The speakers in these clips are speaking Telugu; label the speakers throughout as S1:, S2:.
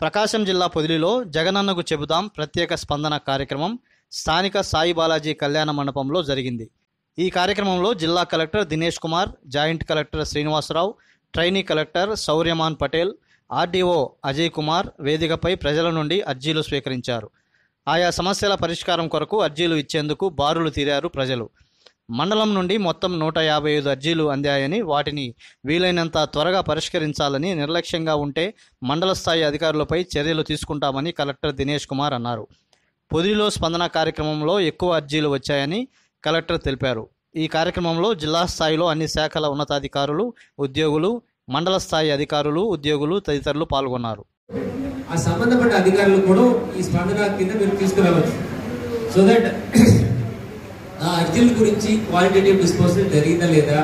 S1: ప్రకాశం జిల్లా పొదిలిలో జగనన్నకు చెబుదాం ప్రత్యేక స్పందన కార్యక్రమం స్థానిక సాయి బాలాజీ కళ్యాణ మండపంలో జరిగింది ఈ కార్యక్రమంలో జిల్లా collector Dinesh Kumar joint collector Srinivasarao trainee collector Sauryaman Patel RDO Ajay Kumar వేదికపై ప్రజల నుండి అర్జీలు స్వీకరించారు ఆయా సమస్యల పరిష్కారం కొరకు అర్జీలు ఇచ్చేందుకు బారులు తీరారు ప్రజలు మండలం నుండి మొత్తం నూట యాభై ఐదు అర్జీలు అందాయని వాటిని వీలైనంత త్వరగా పరిష్కరించాలని నిర్లక్ష్యంగా ఉంటే మండల స్థాయి అధికారులపై చర్యలు తీసుకుంటామని కలెక్టర్ దినేష్ కుమార్ అన్నారు పొదిలిలో స్పందన కార్యక్రమంలో ఎక్కువ అర్జీలు వచ్చాయని కలెక్టర్ తెలిపారు ఈ కార్యక్రమంలో జిల్లా స్థాయిలో అన్ని శాఖల ఉన్నతాధికారులు ఉద్యోగులు మండల స్థాయి అధికారులు ఉద్యోగులు తదితరులు పాల్గొన్నారు
S2: ఆ సంబంధపడ్డ అధికారులు కూడా ఈ స్పందన కింద మీరు తీసుకురావచ్చు సో దట్ ఆ అర్జీల గురించి క్వాలిటేటివ్ డిస్పోజల్ జరిగిందా లేదా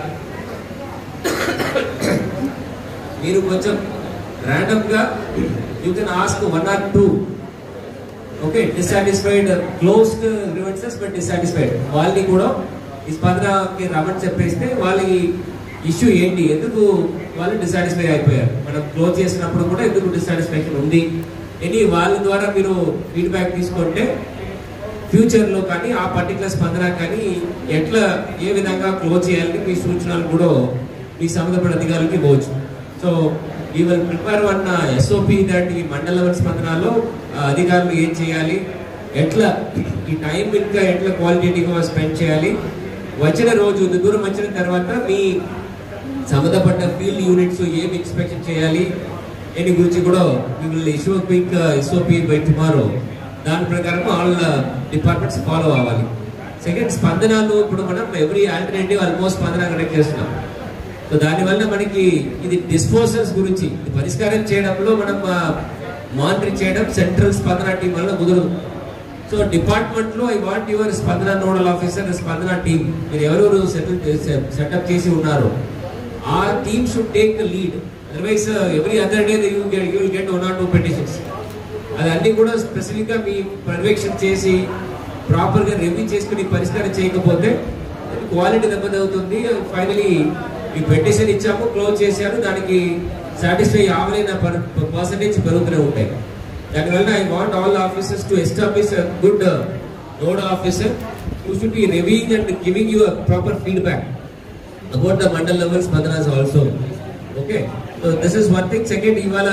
S2: మీరు కొంచెం ర్యాండమ్ గా you can ask one or two okay dissatisfied closed grievances but dissatisfied వాళ్ళని కూడా ఈ స్పందనకి రమ్మని చెప్పేస్తే వాళ్ళ ఇష్యూ ఏంటి ఎందుకు వాళ్ళు డిసాటిస్ఫై అయిపోయారు మనం క్లోజ్ చేసినప్పుడు కూడా ఎందుకు డిసాటిస్ఫాక్షన్ ఉంది ఎనీ వాళ్ళ ద్వారా మీరు ఫీడ్బ్యాక్ తీసుకుంటే ఫ్యూచర్ లో కానీ ఆ పర్టికులర్ స్పందన కానీ ఎట్లా ఏ విధంగా క్లోజ్ చేయాలని మీ సూచనలు కూడా మీ సంబంధపడిన అధికారులకి ఇవ్వచ్చు so we will prepare one SOP that ఈ మండల లెవెల్ స్పందనలో ఆ, అధికారులు ఏం చేయాలి ఎట్లా ఈ టైం ఇంకా ఎట్లా క్వాలిటేటివ్గా స్పెండ్ చేయాలి వచ్చిన రోజు ఇంత దూరం వచ్చిన తర్వాత మీ సంబంధపడ్డ ఫీల్డ్ యూనిట్స్ ఏం ఎక్స్పెక్ట్ చేయాలి దీని గురించి కూడా we will issue quick SOP by tomorrow దాని ప్రకారం ఆల్ డిపార్ట్మెంట్స్ ఫాలో అవ్వాలి సెకండ్ స్పందనలు ఇప్పుడు మనం every alternative almost Spandana connect చేస్తున్నాం సో దానివల్ల మనకి ఇది డిస్పోజల్స్ గురించి ఇది పరిష్కారం చేయడంలో మనం మానిటర్ చేయడం సెంట్రల్ స్పందన టీం వల్ల కుదరదు సో డిపార్ట్మెంట్ లో I want your Spandana nodal officer Spandana team మీరు ఎవరెవరు సెటిల్ సెటప్ చేసి ఉన్నారు ఆ team should take the lead otherwise every other day you you will get one or two petitions అది అన్ని కూడా స్పెసిఫిక్ గా మీ పర్యవేక్షణ చేసి ప్రాపర్ గా రివ్యూ చేసుకుని పరిష్కారం చేయకపోతే క్వాలిటీ దెబ్బతవుతుంది ఫైనలీ ఈ పెటిషన్ ఇచ్చాము క్లోజ్ చేశారు దానికి సాటిస్ఫై అవ్వలేని పర్సంటేజ్ పెరుగుతూనే ఉంటాయి దానివల్ల I want all officers to establish good node officer who should be reviewing and giving you a proper feedback about the mandal level spandanas also. Okay, so this is one thing. Second, ఇవాళ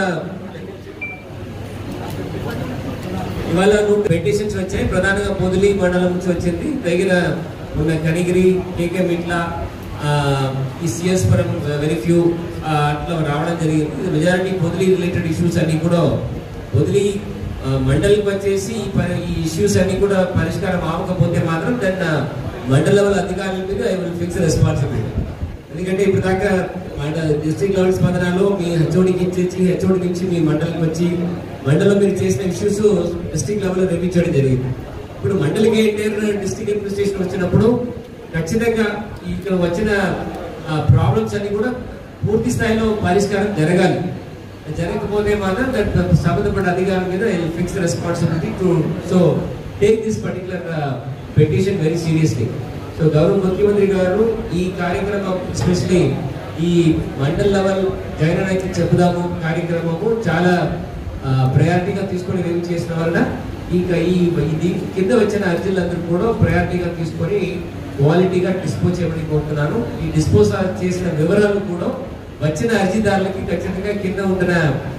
S2: ఇవాళ నువ్వు పెటిషన్స్ వచ్చాయి ప్రధానంగా పొదిలి మండలం నుంచి వచ్చింది దగ్గర ఉన్న కనిగిరి కేకే మిట్ల ఆ, ఈ సిఎస్ పరం వెరీ ఫ్యూ అట్లా రావడం జరిగింది మెజారిటీ పొదిలి రిలేటెడ్ ఇష్యూస్ అన్ని కూడా పొదిలి ఆ, మండలికి వచ్చేసి ఈ ప- ఈ ఇష్యూస్ అన్ని కూడా పరిష్కారం అవ్వకపోతే మాత్రం దెన్ మండల లెవెల్ అధికారుల మీద ఐ విల్ ఫిక్స్ రెస్పాన్సిబిలిటీ ఎందుకంటే ఇప్పుడు దాకా డిస్ట్రిక్ట్ లెవెల్ స్పందనలో మీ హెచ్ఓడికి ఇచ్చేసి హెచ్ఓడి నుంచి మీ మండలికి వచ్చి మండలం మీరు చేసిన ఇష్యూస్ డిస్ట్రిక్ట్ లెవెల్లో రివ్యూ చేయడం జరిగింది ఇప్పుడు మండలికి ఎంటైర్ డిస్ట్రిక్ట్ అడ్మినిస్ట్రేషన్ వచ్చినప్పుడు ఖచ్చితంగా ఇక్కడ వచ్చిన ప్రాబ్లమ్స్ అన్ని కూడా పూర్తి స్థాయిలో పరిష్కారం జరగాలి జరగకపోతే మాత్రం దట్ సంబంధపడ్డ అధికారుల మీద fix responsibility to so take this particular petition very seriously so గౌరవ ముఖ్యమంత్రి గారు ఈ కార్యక్రమం ఎస్పెషలీ ఈ మండల్ లెవెల్ జగనానికి చెబుదాము కార్యక్రమము చాలా ప్రయారిటీగా తీసుకొని రివ్యూ చేసిన వలన ఇంకా ఈ ఇది కింద వచ్చిన అర్జీలందరూ కూడా ప్రయారిటీగా తీసుకొని క్వాలిటీగా డిస్పోజ్ చేయమని కోరుతున్నాను ఈ డిస్పోజ్ చేసిన వివరాలు కూడా వచ్చిన అర్జీదారులకి ఖచ్చితంగా కింద ఉంటున్న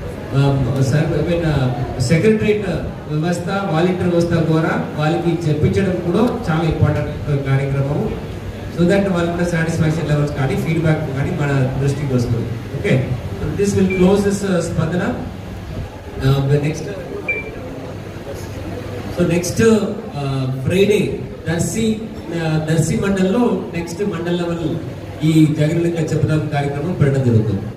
S2: సెక్రటరేట్ వ్యవస్థ వాలంటీర్ వ్యవస్థ ద్వారా వాళ్ళకి చెప్పించడం కూడా చాలా ఇంపార్టెంట్ కార్యక్రమం సో దట్ వాళ్ళకి సాటిస్ఫాక్షన్ లెవెల్స్ కానీ ఫీడ్బ్యాక్ కానీ మన దృష్టికి వస్తుంది okay this will close this Spandana next so next Friday Darsi Darsi మండల్లో నెక్స్ట్ మండల్ లెవెల్ ఈ జగన్ చెప్పుదాం కార్యక్రమం పెట్టడం జరుగుతుంది